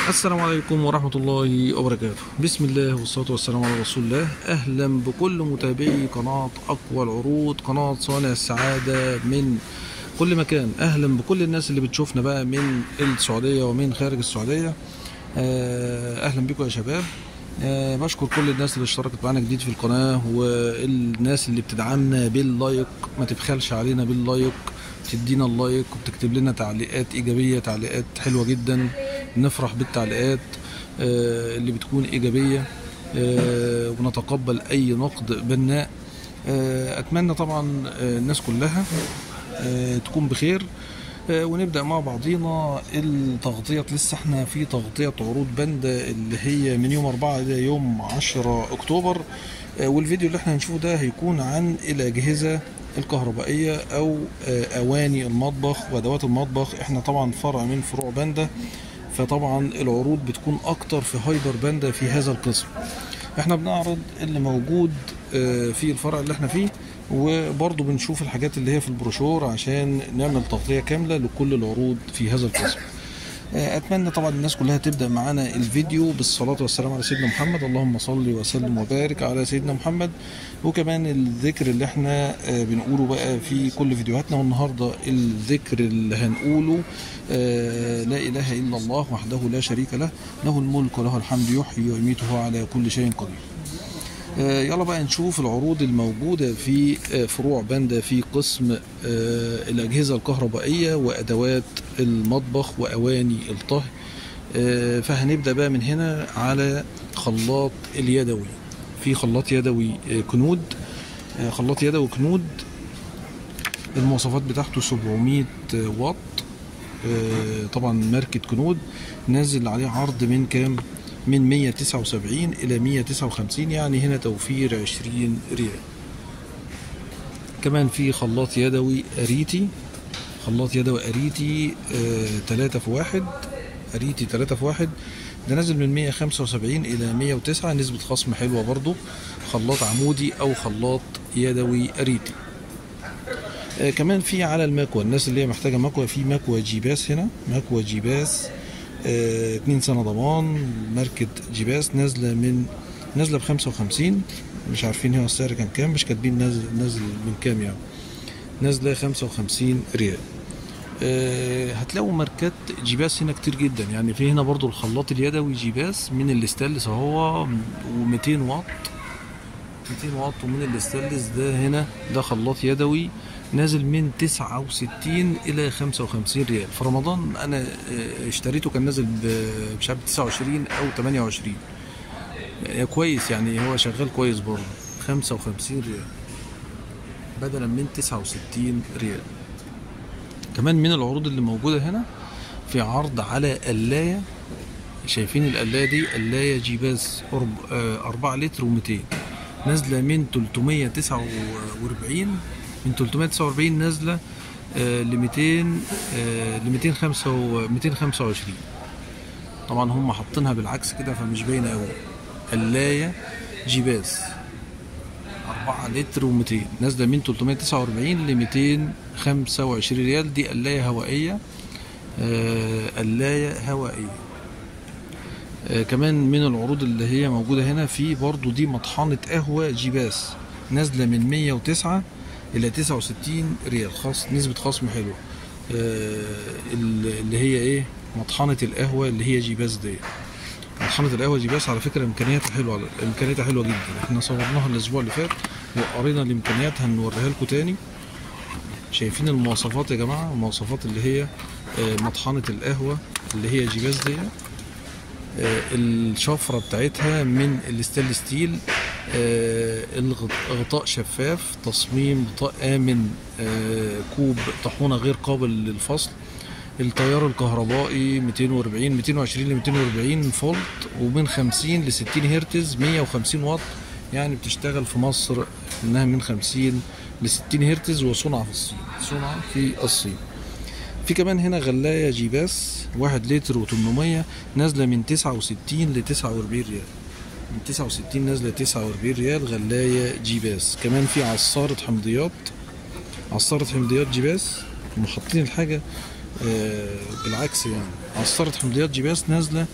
السلام عليكم ورحمة الله وبركاته بسم الله والصلاة والسلام على رسول الله أهلا بكل متابعي قناة أقوى العروض قناة صانع السعادة من كل مكان أهلا بكل الناس اللي بتشوفنا بقى من السعودية ومن خارج السعودية آه، أهلا بكم يا شباب آه، بشكر كل الناس اللي اشتركت معانا جديد في القناة والناس اللي بتدعمنا باللايك ما تبخلش علينا باللايك تدينا اللايك وبتكتب لنا تعليقات إيجابية تعليقات حلوة جدا نفرح بالتعليقات آه، اللي بتكون إيجابية آه، ونتقبل أي نقد بناء آه، أتمنى طبعا آه، الناس كلها آه، تكون بخير آه، ونبدأ مع بعضينا التغطية لسه احنا في تغطية عروض باندا اللي هي من يوم 4 إلى يوم 10 أكتوبر آه، والفيديو اللي احنا هنشوفه ده هيكون عن الأجهزة الكهربائية أو آه، أواني المطبخ وأدوات المطبخ احنا طبعا فرع من فروع باندا فطبعا العروض بتكون أكتر في هايبر باندا في هذا القسم احنا بنعرض اللي موجود آه، في الفرع اللي احنا فيه وبرضه بنشوف الحاجات اللي هي في البروشور عشان نعمل تغطية كاملة لكل العروض في هذا القسم آه، اتمنى طبعا الناس كلها تبدا معانا الفيديو بالصلاه والسلام على سيدنا محمد اللهم صل وسلم وبارك على سيدنا محمد وكمان الذكر اللي احنا آه، بنقوله بقى في كل فيديوهاتنا والنهارده الذكر اللي هنقوله آه، لا اله الا الله وحده لا شريك له له الملك وله الحمد يحيي ويميت وهو على كل شيء قدير آه، يلا بقى نشوف العروض الموجودة في آه، فروع باندا في قسم آه، الأجهزة الكهربائية وأدوات المطبخ وأواني الطهي آه، فهنبدأ بقى من هنا على خلاط اليدوي في خلاط يدوي آه، كنود آه، خلاط يدوي كنود المواصفات بتاعته 700 واط آه، طبعا ماركة كنود نازل عليه عرض من كام من 179 إلى 159 يعني هنا توفير 20 ريال كمان في خلاط يدوي أريتي خلاط يدوي أريتي 3 في واحد أريتي 3 في واحد ده نازل من 175 إلى 109 نسبة خصم حلوة برضو خلاط عمودي أو خلاط يدوي أريتي آه، كمان في على المكوى الناس اللي هي محتاجه مكوى في مكوى جيباس هنا مكوى جيباس آه، اتنين سنه ضمان ماركه جيباس نازله من نازله ب 55 مش عارفين هو السعر كان كام مش كاتبين نازل نازل من كام يعني نازله 55 ريال آه، هتلاقوا ماركات جيباس هنا كتير جدا يعني في هنا برضو الخلاط اليدوي جيباس من الاستانلس اهو و200 واط 200 واط ومن الاستانلس ده هنا ده خلاط يدوي نازل من 69 الى 55 ريال في رمضان انا آه، اشتريته كان نازل ب- مش عارف 29 او 28 آه، كويس يعني هو شغال كويس برضه 55 ريال بدلا من 69 ريال كمان من العروض اللي موجوده هنا في عرض على قلايه شايفين القلايه دي قلايه جيباز 4 لتر و200 نازله من 349 من 349 نازله ل 200 ل 225 طبعا هم حاطينها بالعكس كده فمش باينه قوي قلايه جيباز 4 لتر و200 نازله من 349 ل 225 ريال دي قلايه هوائيه آه، قلايه هوائيه آه، كمان من العروض اللي هي موجودة هنا في برضو دي مطحنة قهوة جيباس نازلة من 109 إلى 69 ريال خاص نسبة خصم حلوة آه، اللي هي إيه مطحنة القهوة اللي هي جيباس دي مطحنة القهوة جيباس على فكرة إمكانياتها حلوة إمكانياتها حلوة جدا إحنا صورناها الأسبوع اللي فات وقرينا الإمكانيات هنوريها لكم تاني شايفين المواصفات يا جماعة المواصفات اللي هي آه، مطحنة القهوة اللي هي جيباس دي آه، الشفرة بتاعتها من الستانلس ستيل آه، الغط- غطاء شفاف تصميم غطاء آمن آه، كوب طاحونة غير قابل للفصل التيار الكهربائي 240 220 ل 240 فولت ومن 50 ل 60 هرتز 150 واط يعني بتشتغل في مصر انها من 50 ل 60 هرتز وصنع في الصين صنع في الصين في كمان هنا غلاية جيباس واحد لتر و800 نازلة من 69 ل 49 ريال من 69 نازلة 49 ريال غلاية جيباس كمان في عصارة حمضيات عصارة حمضيات جيباس هم حاطين الحاجة آه، بالعكس يعني عصارة حمضيات جيباس نازلة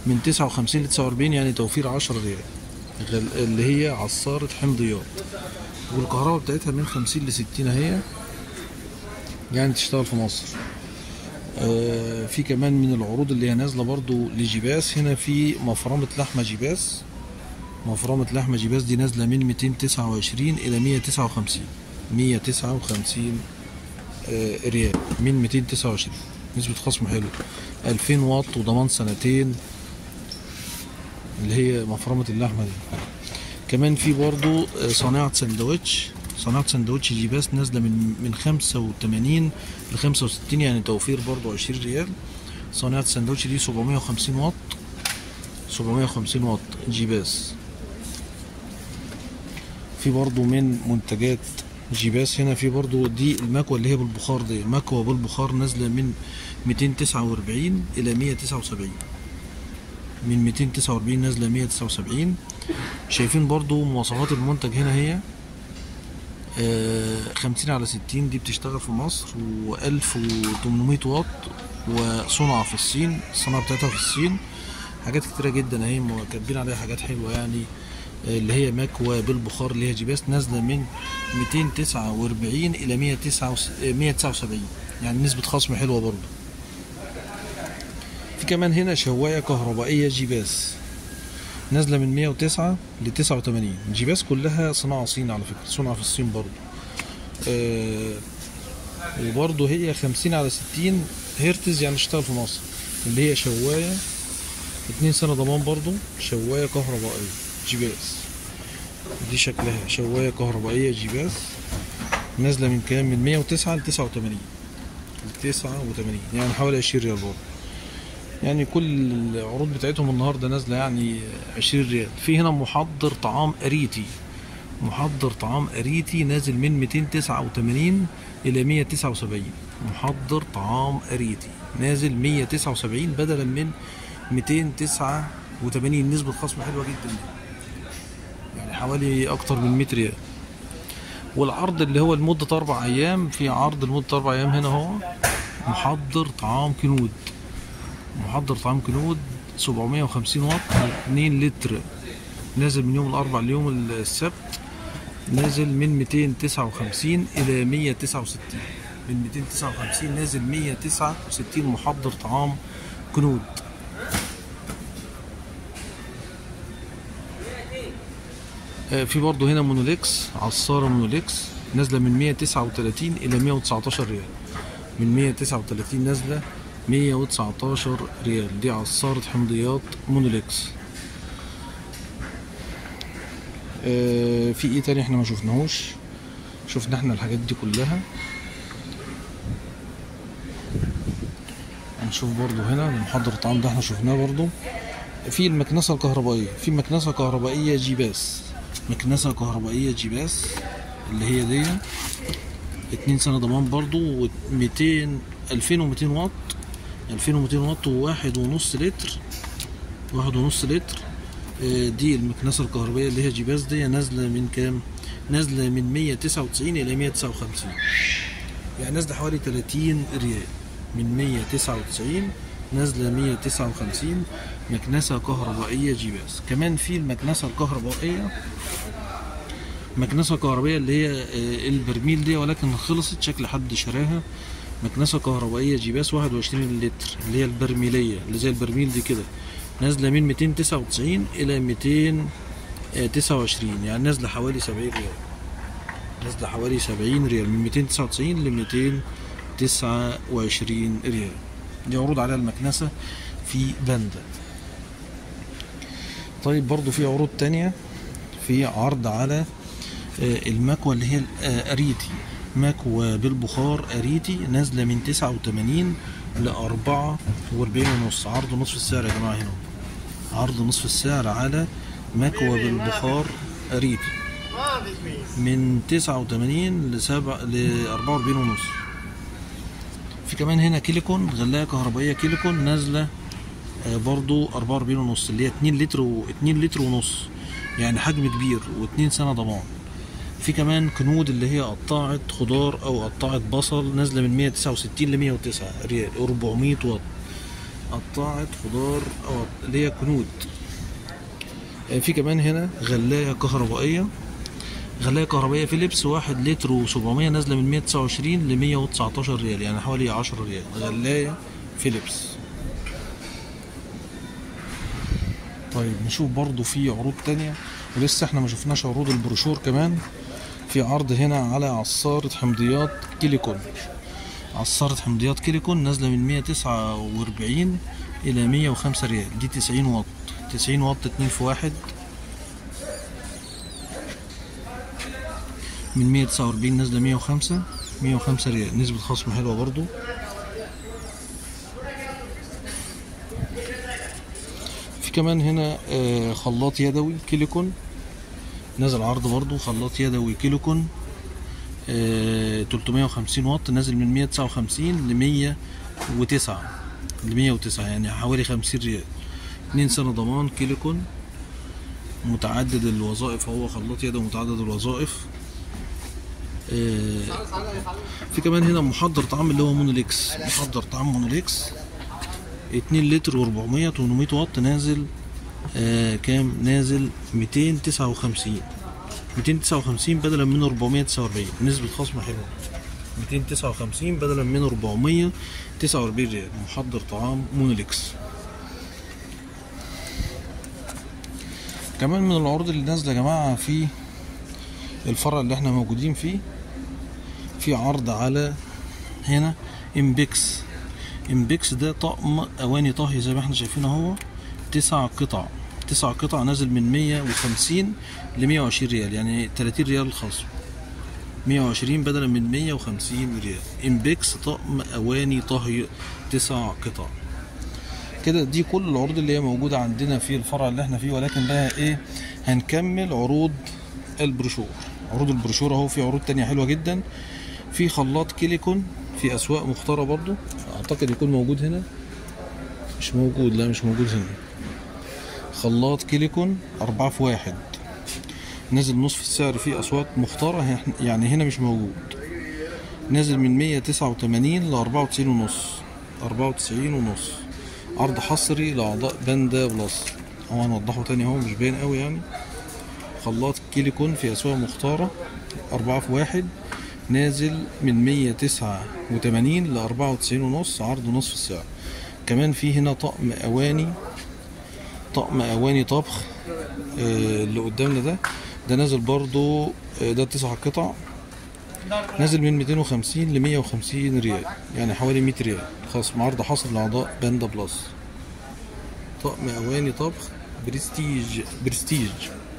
من 59 ل 49 يعني توفير 10 ريال غل- اللي هي عصارة حمضيات والكهرباء بتاعتها من 50 ل 60 اهي يعني تشتغل في مصر آه، في كمان من العروض اللي هي نازله برضو لجيباس هنا في مفرمه لحمه جيباس مفرمه لحمه جيباس دي نازله من 229 الى 159 159 آه، ريال من 229 نسبة خصم حلو 2000 واط وضمان سنتين اللي هي مفرمة اللحمة دي كمان في برضو آه، صناعة سندوتش صناعة سندوتش جيباس نازلة من من 85 ل 65 يعني توفير برضو 20 ريال صناعة سندوتش دي 750 واط 750 واط جيباس في برضو من منتجات جيباس هنا في برضو دي المكوة اللي هي بالبخار دي مكوة بالبخار نازلة من 249 إلى 179 من 249 نازلة 179 شايفين برضو مواصفات المنتج هنا هي آه، 50 على 60 دي بتشتغل في مصر و1800 واط وصنع في الصين الصناعة بتاعتها في الصين حاجات كتيرة جدا اهي م- كاتبين عليها حاجات حلوة يعني آه، اللي هي مكوى بالبخار اللي هي جيباس نازلة من 249 إلى 179 يعني نسبة خصم حلوة برضو في كمان هنا شواية كهربائية جيباس نازلة من 109 ل 89 جيباس كلها صناعة صين على فكرة صنع في الصين برضو آه وبرضو هي 50 على 60 هرتز يعني تشتغل في مصر اللي هي شواية 2 سنة ضمان برضو شواية كهربائية جيباس دي شكلها شواية كهربائية جيباس نازلة من كام من 109 ل 89 ل 89 يعني حوالي 20 ريال برضو يعني كل العروض بتاعتهم النهارده نازله يعني 20 ريال في هنا محضر طعام اريتي محضر طعام اريتي نازل من 289 الى 179 محضر طعام اريتي نازل 179 بدلا من 289 نسبة خصم حلوة جدا يعني حوالي أكتر من 100 ريال والعرض اللي هو لمدة أربع أيام في عرض لمدة أربع أيام هنا هو محضر طعام كنود محضر طعام كنود 750 واط 2 لتر نازل من يوم الأربع ليوم السبت نازل من 259 إلى 169 من 259 نازل 169 محضر طعام كنود آه، في برضه هنا مونوليكس عصارة مونوليكس نازلة من 139 إلى 119 ريال من 139 نازلة 119 ريال دي عصارة حمضيات مونوليكس آه، في ايه تاني احنا ما شفناهوش شفنا احنا الحاجات دي كلها هنشوف برضو هنا المحضر الطعام ده احنا شفناه برضو في المكنسة الكهربائية في مكنسة كهربائية جيباس مكنسة كهربائية جيباس اللي هي دي اتنين سنة ضمان برضو و 200 2200 واط 2200 واط وواحد ونص لتر واحد ونص لتر آه، دي المكنسة الكهربائية اللي هي جيباس دي نازلة من كام؟ نازلة من 199 إلى 159 يعني نازلة حوالي 30 ريال من 199 نازلة 159 مكنسة كهربائية جيباس كمان في المكنسة الكهربائية مكنسة كهربائية اللي هي آه، البرميل دي ولكن خلصت شكل حد شراها مكنسة كهربائية جيباس 21 لتر اللي هي البرميلية اللي زي البرميل دي كده نازلة من 299 إلى 229 يعني نازلة حوالي 70 ريال نازلة حوالي 70 ريال من 299 ل 229 ريال دي عروض على المكنسة في باندا طيب برضو في عروض تانية في عرض على آه، المكوى اللي هي الأريتي مكوى بالبخار أريتي نازلة من 89 ل 44 ونص عرض نصف السعر يا جماعة هنا عرض نصف السعر على مكوى بالبخار أريتي من 89 ل 7 ل 44 ونص في كمان هنا كيليكون غلاية كهربائية كيليكون نازلة آه، برضو 44 ونص اللي هي 2 لتر و 2 لتر ونص يعني حجم كبير و2 سنة ضمان في كمان كنود اللي هي قطاعة خضار أو قطاعة بصل نازلة من 169 ل 109 ريال 400 واط قطاعة خضار أو اللي هي كنود آه، في كمان هنا غلاية كهربائية غلاية كهربائية فيليبس واحد لتر وسبعمية نازلة من مية تسعة وعشرين لمية وتسعتاشر ريال يعني حوالي عشرة ريال غلاية فيليبس طيب نشوف برضو في عروض تانية ولسه احنا ما شفناش عروض البروشور كمان في عرض هنا على عصارة حمضيات كيليكون عصارة حمضيات كيليكون نازلة من 149 إلى 105 ريال دي 90 واط 90 واط 2 في واحد من 149 نازلة 105 105 ريال نسبة خصم حلوة برضو في كمان هنا آه، خلاط يدوي كيليكون نازل عرض برضو خلاط يدوي كيلوكون آه 350 واط نازل من 159 ل 109 ل 109 يعني حوالي 50 ريال 2 سنة ضمان كيلوكون متعدد الوظائف هو خلاط يدوي متعدد الوظائف آه في كمان هنا محضر طعام اللي هو مونوليكس محضر طعام مونوليكس 2 لتر و400 800 واط نازل آه كام نازل 259 259 بدلا من 449 نسبة خصم حلوة 259 بدلا من 449 ريال محضر طعام مونوليكس كمان من العروض اللي نازلة يا جماعة في الفرع اللي احنا موجودين فيه في عرض على هنا امبيكس امبيكس ده طقم اواني طهي زي ما احنا شايفين اهو تسع قطع تسع قطع نازل من 150 ل 120 ريال يعني 30 ريال خصم 120 بدلا من 150 ريال امبيكس طقم اواني طهي تسع قطع كده دي كل العروض اللي هي موجودة عندنا في الفرع اللي احنا فيه ولكن بقى ايه هنكمل عروض البروشور عروض البروشور اهو في عروض تانية حلوة جدا في خلاط كيليكون في اسواق مختارة برضو اعتقد يكون موجود هنا مش موجود لا مش موجود هنا خلاط كيليكون أربعة في واحد نازل نصف السعر في أسواق مختارة يعني هنا مش موجود نازل من مية تسعة وتمانين لأربعة وتسعين ونص أربعة وتسعين ونص عرض حصري لأعضاء باندا بلس هو هنوضحه تاني اهو مش باين قوي يعني خلاط كيليكون في أسواق مختارة أربعة في واحد نازل من مية تسعة وتمانين لأربعة وتسعين ونص عرض نصف السعر كمان في هنا طقم أواني طقم أواني طبخ آه، اللي قدامنا ده ده نازل برضو آه، ده تسع قطع نازل من 250 ل 150 ريال يعني حوالي 100 ريال خصم عرض حصر لأعضاء باندا بلس طقم أواني طبخ برستيج برستيج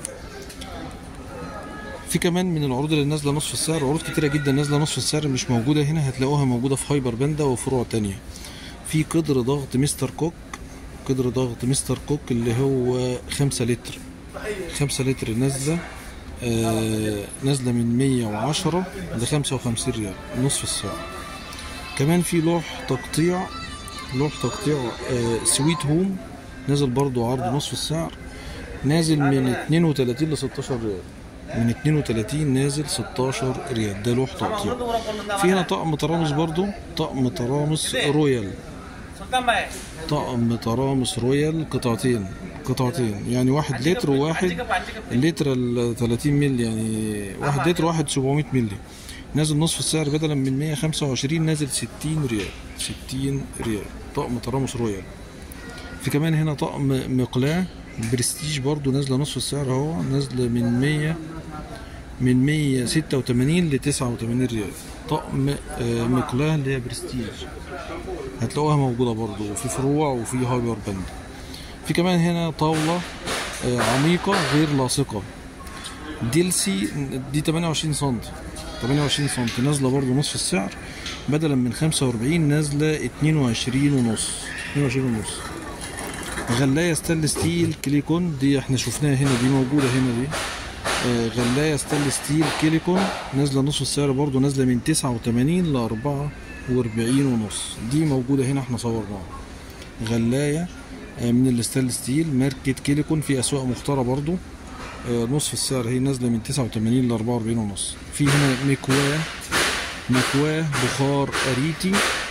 في كمان من العروض اللي نازله نصف السعر عروض كتيره جدا نازله نصف السعر مش موجوده هنا هتلاقوها موجوده في هايبر باندا وفروع تانية في قدر ضغط مستر كوك قدر ضغط مستر كوك اللي هو خمسة لتر خمسة لتر نازلة آه نازلة من مية وعشرة لخمسة وخمسين ريال نصف السعر كمان في لوح تقطيع لوح تقطيع آه سويت هوم نازل برضو عرض نصف السعر نازل من اتنين وتلاتين لستاشر ريال من 32 نازل 16 ريال ده لوح تقطيع في هنا طقم ترامس برضو طقم ترامس رويال طقم ترامس رويال قطعتين قطعتين يعني واحد لتر وواحد اللتر ال 30 مللي يعني واحد لتر وواحد 700 مللي نازل نصف السعر بدلا من 125 نازل 60 ريال 60 ريال طقم ترامس رويال في كمان هنا طقم مقلاة برستيج برضو نازلة نصف السعر اهو نازلة من 100 من 186 ل 89 ريال طقم آه، مقلاة اللي هي برستيج هتلاقوها موجودة برضو في فروع وفي هايبر بند في كمان هنا طاولة آه، عميقة غير لاصقة ديلسي دي 28 سم 28 سم نازلة برضو نصف السعر بدلا من 45 نازلة 22 ونص 22 ونص غلاية ستانلس ستيل كليكون دي احنا شفناها هنا دي موجودة هنا دي آه، غلاية ستانلس ستيل كيليكون نازلة نصف السعر برضو نازلة من 89 ل 44 ونص دي موجودة هنا احنا صورناها غلاية آه، من الستانلس ستيل ماركة كيليكون في أسواق مختارة برضو آه، نصف السعر هي نازلة من 89 ل 44 ونص في هنا مكواه مكواه بخار أريتي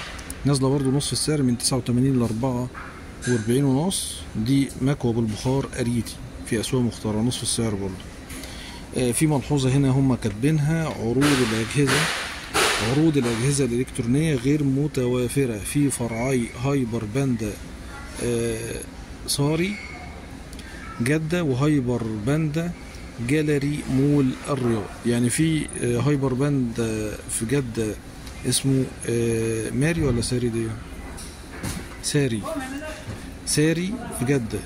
نازله برضو نص السعر من 89 ل 44 ونص دي مكوى بالبخار اريتي في اسواق مختاره نصف السعر برضو آه، في ملحوظه هنا هم كاتبينها عروض الاجهزه عروض الاجهزه الالكترونيه غير متوافره في فرعي هايبر باندا آه، صاري جدة وهايبر باندا جاليري مول الرياض يعني في آه، هايبر باندا في جدة اسمه آه، ماري ولا ساري دي ساري ساري في جدة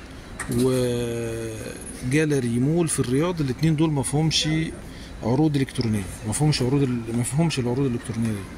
وجاليري مول في الرياض الاتنين دول مفهومش عروض الكترونية مفهومش عروض ال- مفهومش العروض الالكترونية دي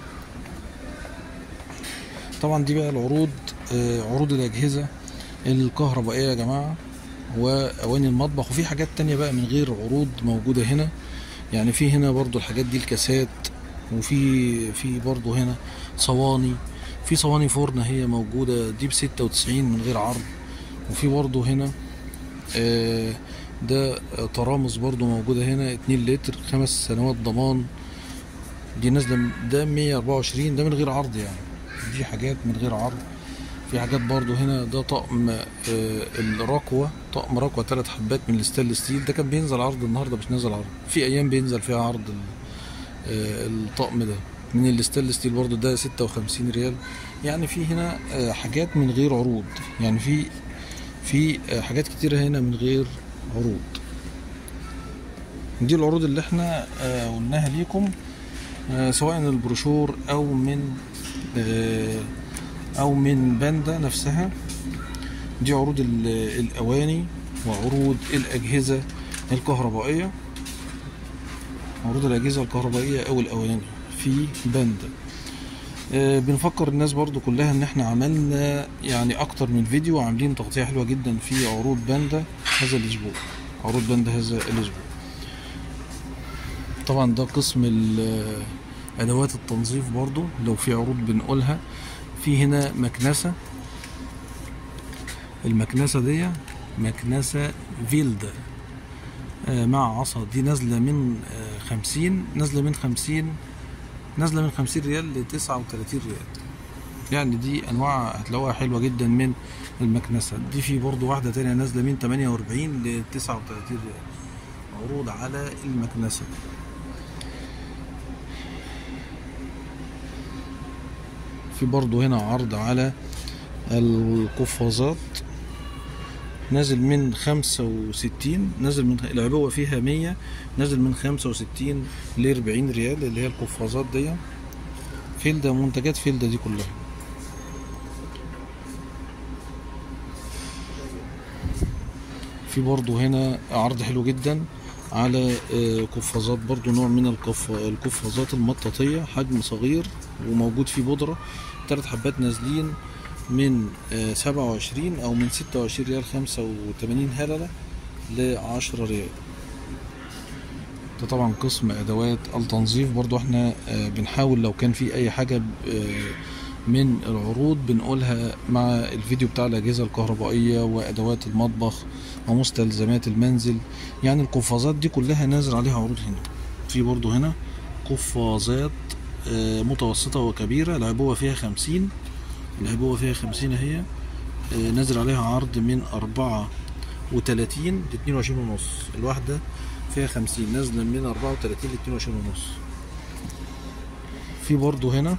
طبعا دي بقى العروض آه، عروض الأجهزة الكهربائية يا جماعة وأواني المطبخ وفي حاجات تانية بقى من غير عروض موجودة هنا يعني في هنا برضو الحاجات دي الكاسات وفي في برضو هنا صواني في صواني فرن هي موجودة دي بستة وتسعين من غير عرض وفي برضو هنا آه، ده ترامس برضو موجودة هنا اتنين لتر خمس سنوات ضمان دي نازلة من- ده 124 ده من غير عرض يعني دي حاجات من غير عرض في حاجات برضو هنا ده طقم آه، الركوة طقم ركوة ثلاث حبات من الستانلس ستيل ده كان بينزل عرض النهارده مش نازل عرض في ايام بينزل فيها عرض ال- آه، الطقم ده من الستانلس ستيل برضو ده 56 ريال يعني في هنا آه، حاجات من غير عروض يعني في في آه، حاجات كتيرة هنا من غير عروض دي العروض اللي احنا آه، قلناها ليكم آه، سواء البروشور او من آه، او من باندا نفسها دي عروض ال- الاواني وعروض الاجهزه الكهربائيه عروض الاجهزه الكهربائيه او الاواني في باندا آه، بنفكر الناس برضو كلها ان احنا عملنا يعني اكتر من فيديو عاملين تغطيه حلوه جدا في عروض باندا هذا الاسبوع عروض باندا هذا الاسبوع طبعا ده قسم ال- ادوات التنظيف برضو لو في عروض بنقولها في هنا مكنسة المكنسة دي مكنسة فيلدا آه، مع عصا دي نازلة من آه، خمسين نازلة من خمسين نازلة من خمسين ريال لتسعة وتلاتين ريال يعني دي أنواع هتلاقوها حلوة جدا من المكنسة دي في برضو واحدة تانية نازلة من تمانية وأربعين لتسعة وتلاتين ريال عروض على المكنسة في برضو هنا عرض على القفازات نازل من خمسة وستين نازل من العبوة فيها مية نازل من خمسة وستين لأربعين ريال اللي هي القفازات دي فيلدا منتجات فيلدا دي كلها في برضو هنا عرض حلو جدا على آه، قفازات برضو نوع من القف... القفازات المطاطية حجم صغير وموجود فيه بودرة تلات حبات نازلين من سبعة وعشرين أو من ستة وعشرين ريال خمسة وتمانين هللة لعشرة ريال ده طبعا قسم أدوات التنظيف برضو احنا آه، بنحاول لو كان في أي حاجة آه، من العروض بنقولها مع الفيديو بتاع الأجهزة الكهربائية وأدوات المطبخ ومستلزمات المنزل يعني القفازات دي كلها نازل عليها عروض هنا في برضو هنا قفازات آه، متوسطة وكبيرة العبوة فيها خمسين العبوة فيها خمسين اهي آه، نازل عليها عرض من أربعة وتلاتين لاتنين وعشرين ونص الواحدة فيها خمسين نازلة من أربعة وتلاتين لاتنين وعشرين ونص في برضو هنا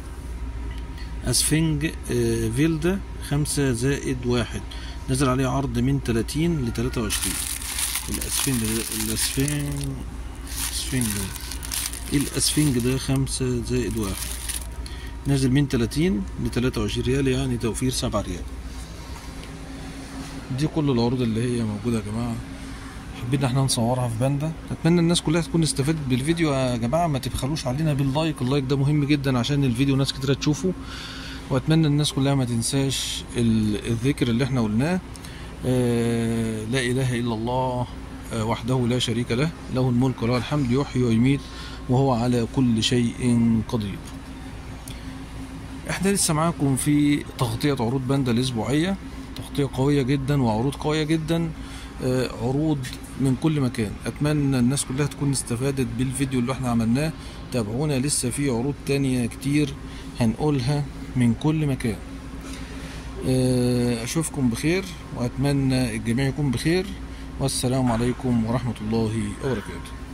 اسفنج آه، فيلدا خمسة زائد واحد نزل عليه عرض من تلاتين لتلاتة وعشرين الاسفنج ده الاسفنج اسفنج ده. الاسفنج ده خمسة زائد واحد نازل من تلاتين لتلاتة وعشرين ريال يعني توفير سبعة ريال دي كل العروض اللي هي موجودة يا جماعة حبينا احنا نصورها في باندا اتمنى الناس كلها تكون استفادت بالفيديو يا جماعه ما تبخلوش علينا باللايك اللايك ده مهم جدا عشان الفيديو ناس كتير تشوفه واتمنى الناس كلها ما تنساش ال- الذكر اللي احنا قلناه آه، لا اله الا الله آه، وحده لا شريك له له الملك وله الحمد يحيي ويميت وهو على كل شيء قدير احنا لسه معاكم في تغطية عروض باندا الأسبوعية تغطية قوية جدا وعروض قوية جدا آه، عروض من كل مكان أتمنى الناس كلها تكون استفادت بالفيديو اللي احنا عملناه تابعونا لسه في عروض تانية كتير هنقولها من كل مكان آه، اشوفكم بخير واتمنى الجميع يكون بخير والسلام عليكم ورحمة الله وبركاته